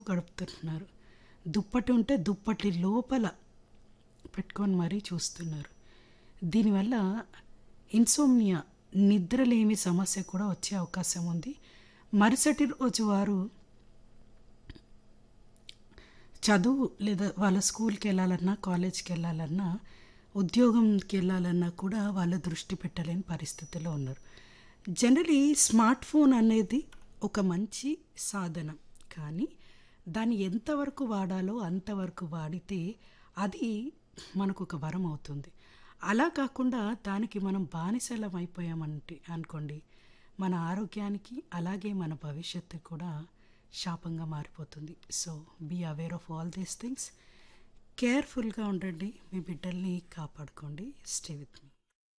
గడుపుతున్నారు దుప్పటి ఉంటే దుప్పటి లోపల పెట్టుకొని మరీ చూస్తున్నారు దీనివల్ల ఇన్సోమ్నియా నిద్రలేమి సమస్య కూడా వచ్చే అవకాశం ఉంది మరుసటి రోజు వారు చదువు లేదా వాళ్ళ స్కూల్కి వెళ్ళాలన్నా కాలేజ్కి వెళ్ళాలన్నా ఉద్యోగంకి వెళ్ళాలన్నా కూడా వాళ్ళు దృష్టి పెట్టలేని పరిస్థితిలో ఉన్నారు జనరలీ స్మార్ట్ ఫోన్ అనేది ఒక మంచి సాధనం కానీ దాన్ని ఎంతవరకు వాడాలో అంతవరకు వాడితే అది మనకు ఒక వరం అవుతుంది అలా కాకుండా దానికి మనం బానిసలం అయిపోయామంటే అనుకోండి మన ఆరోగ్యానికి అలాగే మన భవిష్యత్తు కూడా శాపంగా మారిపోతుంది so be aware of all these things కేర్ఫుల్గా ఉండండి మీ బిడ్డల్ని కాపాడుకోండి స్టే విత్ మీ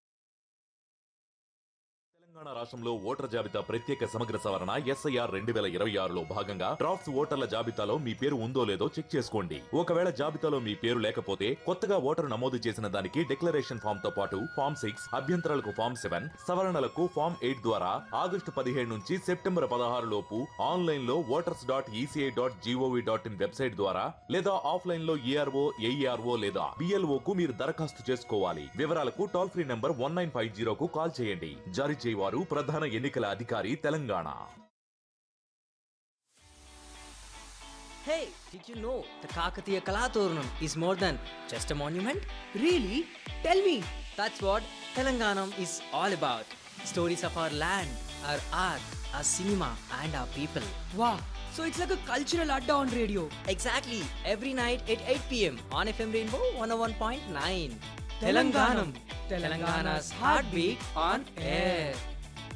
తెలంగాణ రాష్ట్రంలో ఓటర్ జాబితా ప్రత్యేక సమగ్ర సవరణ ఎస్ఐఆర్ రెండు వేల ఇరవై ఆరులో భాగంగా డ్రాఫ్ట్స్ ఓటర్ల జాబితాలో మీ పేరు ఉందో లేదో చెక్ చేసుకోండి ఒకవేళ జాబితాలో మీ పేరు లేకపోతే కొత్తగా ఓటరు నమోదు చేసిన దానికి డిక్లరేషన్ ఫామ్ తో పాటు ఫామ్ సిక్స్ అభ్యంతరాలకు ఫామ్ సెవెన్ సవరణలకు ఫామ్ ఎయిట్ ద్వారా ఆగస్టు పదిహేడు నుంచి సెప్టెంబర్ పదహారు లోపు ఆన్లైన్ లో voters dot ECI dot gov dot in website ద్వారా లేదా ఆఫ్లైన్ లో ఏఆర్ఓ ఏఈఆర్ఓ లేదా బిఎల్ఓ కు మీరు దరఖాస్తు చేసుకోవాలి వివరాలకు toll free number one nine five జీరోకు కాల్ చేయండి జారీ చేయవారు ప్రధాన ఎన్నికల అధికారి Telangana Hey, did you know the Kakatiya Kalaturnam is more than just a monument? Really? Tell me. That's what Telanganam is all about. Stories of our land, our art, our cinema, and our people. Wow. So it's like a cultural adda on radio. Exactly, every night at 8 pm on FM Rainbow 101.9. Telanganam. Telangana's heartbeat on air.